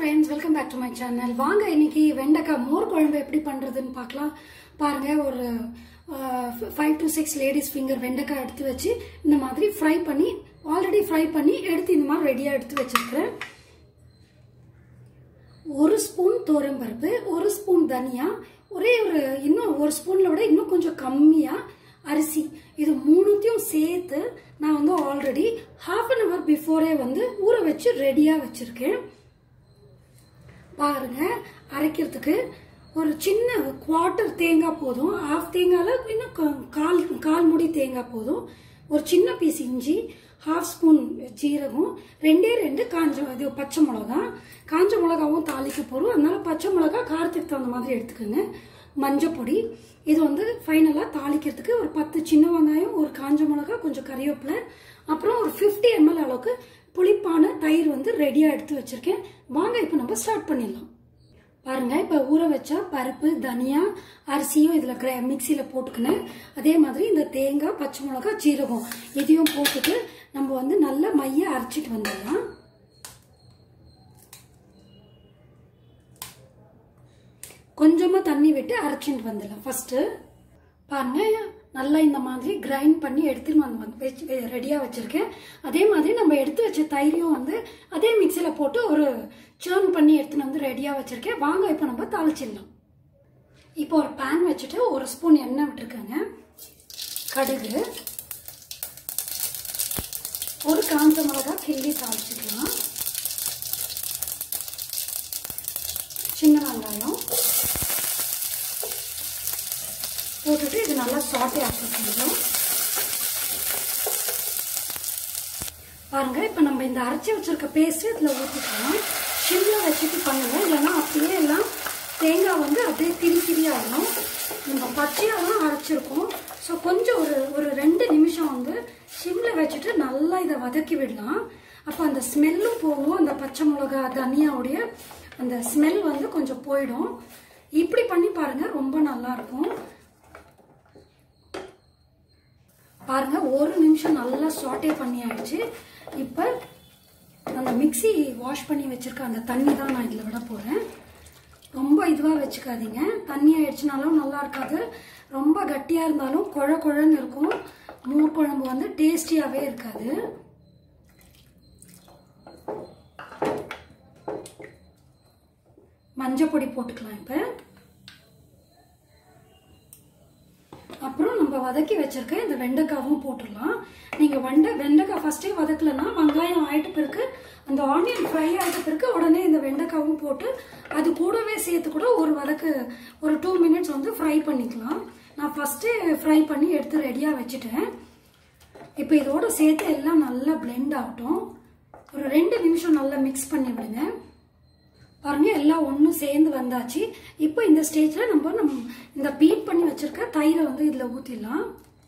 friends welcome back to my channel வாங்க இன்னைக்கு வெண்டைக்காய் மோர் குழம்பு எப்படி பண்றதுன்னு பார்க்கலாம் பாருங்க ஒரு five to six ladies finger வெண்டைக்காய் எடுத்து வச்சு இந்த மாதிரி ஃப்ரை பண்ணி ஆல்ரெடி ஃப்ரை பண்ணி எடுத்து இந்த மாதிரி ரெடியாக எடுத்து வச்சிருக்கிறேன் ஒரு ஸ்பூன் பருப்பு ஒரு ஸ்பூன் தனியா ஒரே ஒரு இன்னும் ஒரு ஸ்பூன்ல விட இன்னும் கொஞ்சம் கம்மியா அரிசி இது மூணுத்தையும் சேர்த்து நான் வந்து ஆல்ரெடி ஹாஃப் அன் ஹவர் பிஃபோரே வந்து ஊற வச்சு ரெடியா வச்சிருக்கேன் பாருங்க அரைக்கிறதுக்கு ஒரு சின்ன குவார்ட்டர் தேங்காய் போதும் ஹாஃப் தேங்காயில் இன்னும் கா- கால் கால் முடி தேங்காய் போதும் ஒரு சின்ன பீஸ் இஞ்சி ஹாஃப் ஸ்பூன் ஜீரகம் ரெண்டே ரெண்டு காஞ்ச இது பச்சை மிளகா காஞ்ச மிளகாவும் தாளிக்க போகிறோம் அதனால பச்சை மிளகா காரத்துக்கு தகுந்த மாதிரி எடுத்துக்கோங்க மஞ்சள் பொடி இது வந்து ஃபைனலாக தாளிக்கிறதுக்கு ஒரு பத்து சின்ன வெங்காயம் ஒரு காஞ்ச மிளகா கொஞ்சம் கறிவேப்பிலை அப்புறம் ஒரு 50 எம்எல் அளவுக்கு புளிப்பான தயிர் வந்து ரெடியாக எடுத்து வச்சிருக்கேன் வாங்க இப்போ நம்ம ஸ்டார்ட் பண்ணிடலாம் பாருங்க இப்போ ஊற வச்ச பருப்பு தனியா அரிசியும் இதில் கிர மிக்சியில் போட்டுக்கினேன் அதே மாதிரி இந்த தேங்காய் பச்சை மிளகாய் ஜீரகம் இதையும் போட்டுட்டு நம்ம வந்து நல்ல மைய அரைச்சிட்டு வந்துடலாம் கொஞ்சமாக தண்ணி விட்டு அரைச்சிட்டு வந்துடலாம் ஃபர்ஸ்ட்டு பாருங்க நல்லா இந்த மாதிரி கிரைண்ட் பண்ணி எடுத்துன்னு வந்து வந்து வச்சு ரெடியாக வச்சுருக்கேன் அதே மாதிரி நம்ம எடுத்து வச்ச தயிரையும் வந்து அதே மிக்சியில் போட்டு ஒரு சேர்ன் பண்ணி எடுத்துன்னு வந்து ரெடியாக வச்சுருக்கேன் வாங்க இப்போ நம்ம தாளிச்சிடலாம் இப்போ ஒரு பேன் வச்சுட்டு ஒரு ஸ்பூன் எண்ணெய் விட்டுருக்கேங்க கடுகு ஒரு காஞ்ச மிளகா கிள்ளி தாளிச்சிக்கலாம் சின்ன வெங்காயம் போட்டுட்டு இது நல்லா சாட்டே ஆக்கிக்கணும் பாருங்க இப்போ நம்ம இந்த அரைச்சி வச்சிருக்க பேஸ்ட் இதில் ஊற்றிக்கலாம் சிம்மில் வச்சுட்டு பண்ணுங்க இல்லைன்னா அப்படியே எல்லாம் தேங்காய் வந்து அப்படியே திரி திரியாகணும் நம்ம பச்சையாலாம் அரைச்சிருக்கோம் ஸோ கொஞ்சம் ஒரு ஒரு ரெண்டு நிமிஷம் வந்து சிம்மில் வச்சுட்டு நல்லா இதை வதக்கி விடலாம் அப்போ அந்த ஸ்மெல்லும் போகும் அந்த பச்சை மிளகா தனியாவுடைய அந்த ஸ்மெல் வந்து கொஞ்சம் போயிடும் இப்படி பண்ணி பாருங்க ரொம்ப நல்லா இருக்கும் பாருங்க ஒரு நிமிஷம் நல்லா சாட்டே பண்ணி ஆயிடுச்சு இப்போ அந்த மிக்ஸி வாஷ் பண்ணி வச்சிருக்க அந்த தண்ணி தான் நான் இதில் விட போகிறேன் ரொம்ப இதுவாக வச்சுக்காதீங்க தண்ணி ஆயிடுச்சுனாலும் நல்லா இருக்காது ரொம்ப கட்டியாக இருந்தாலும் குழ குழன்னு இருக்கும் மோர் குழம்பு வந்து டேஸ்டியாகவே இருக்காது மஞ்சள் பொடி போட்டுக்கலாம் இப்போ அப்புறம் நம்ம வதக்கி வச்சிருக்க இந்த வெண்டைக்காவும் போட்டுடலாம் நீங்க வெண்டை வெண்டைக்காய் ஃபர்ஸ்டே வதக்கலன்னா வெங்காயம் ஆயிட்ட பிறகு அந்த ஆனியன் ஃப்ரை ஆயிட்ட பிறகு உடனே இந்த வெண்டைக்காவும் போட்டு அது கூடவே சேர்த்து கூட ஒரு வதக்கு ஒரு டூ மினிட்ஸ் வந்து ஃப்ரை பண்ணிக்கலாம் நான் ஃபர்ஸ்டே ஃப்ரை பண்ணி எடுத்து ரெடியாக வச்சுட்டேன் இப்போ இதோட சேர்த்து எல்லாம் நல்லா blend ஆகட்டும் ஒரு ரெண்டு நிமிஷம் நல்லா மிக்ஸ் பண்ணி விடுங்க பாருங்க எல்லாம் ஒன்றும் சேர்ந்து வந்தாச்சு இப்போ இந்த ஸ்டேஜில் நம்ம நம்ம இந்த பீட் பண்ணி வச்சிருக்க தயிரை வந்து இதில் ஊற்றிடலாம்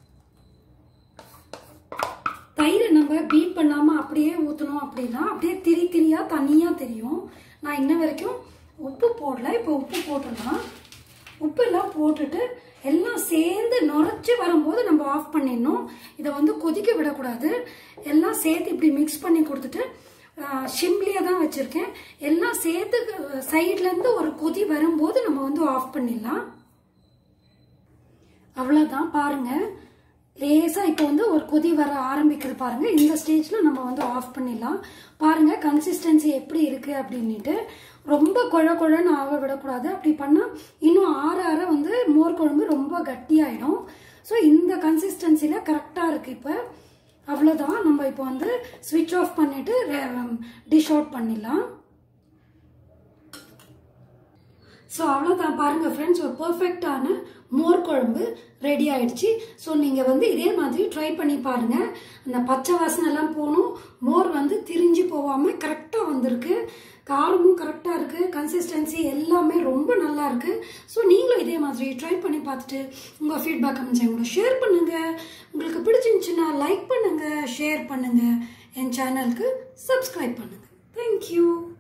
தயிரை நம்ம பீட் பண்ணாமல் அப்படியே ஊற்றணும் அப்படின்னா அப்படியே திரி திரியாக தனியாக தெரியும் நான் இன்ன வரைக்கும் உப்பு போடல இப்போ உப்பு போட்டுடலாம் உப்பு எல்லாம் போட்டுட்டு எல்லாம் சேர்ந்து நுரைச்சி வரும்போது நம்ம ஆஃப் பண்ணிடணும் இதை வந்து கொதிக்க விடக்கூடாது எல்லாம் சேர்த்து இப்படி மிக்ஸ் பண்ணி கொடுத்துட்டு ஷிம்லியே தான் வச்சுருக்கேன் எல்லாம் சேர்த்து சைட்லேருந்து ஒரு கொதி வரும்போது நம்ம வந்து ஆஃப் பண்ணிடலாம் அவ்வளோதான் பாருங்க லேசாக இப்போ வந்து ஒரு கொதி வர ஆரம்பிக்குது பாருங்க இந்த ஸ்டேஜில் நம்ம வந்து ஆஃப் பண்ணிடலாம் பாருங்க கன்சிஸ்டன்சி எப்படி இருக்கு அப்படின்ட்டு ரொம்ப குழ குழன்னு ஆக விடக்கூடாது அப்படி பண்ணால் இன்னும் ஆற ஆற வந்து மோர் குழம்பு ரொம்ப கட்டியாயிடும் ஸோ இந்த கன்சிஸ்டன்சியில் கரெக்டாக இருக்கு இப்போ அவ்வளோதான் நம்ம இப்போ வந்து ஸ்விட்ச் ஆஃப் பண்ணிட்டு டிஷ் அவுட் பண்ணிடலாம் ஸோ அவ்வளோதான் பாருங்க ஃப்ரெண்ட்ஸ் ஒரு பர்ஃபெக்டான மோர் குழம்பு ரெடி ஆயிடுச்சு ஸோ நீங்கள் வந்து இதே மாதிரி ட்ரை பண்ணி பாருங்க அந்த பச்சை வாசனை எல்லாம் போகணும் மோர் வந்து திரிஞ்சு போகாமல் கரெக்டாக வந்திருக்கு காரமும் கரெக்டாக இருக்குது கன்சிஸ்டன்சி எல்லாமே ரொம்ப நல்லா இருக்குது ஸோ நீங்களும் இதே மாதிரி ட்ரை பண்ணி பார்த்துட்டு உங்கள் ஃபீட்பேக் கமெண்ட்ஸ் கூட ஷேர் பண்ணுங்கள் உங்களுக்கு பிடிச்சிருந்துச்சுன்னா லைக் பண்ணுங்கள் ஷேர் பண்ணுங்கள் என் சேனலுக்கு சப்ஸ்கிரைப் பண்ணுங்கள் தேங்க்யூ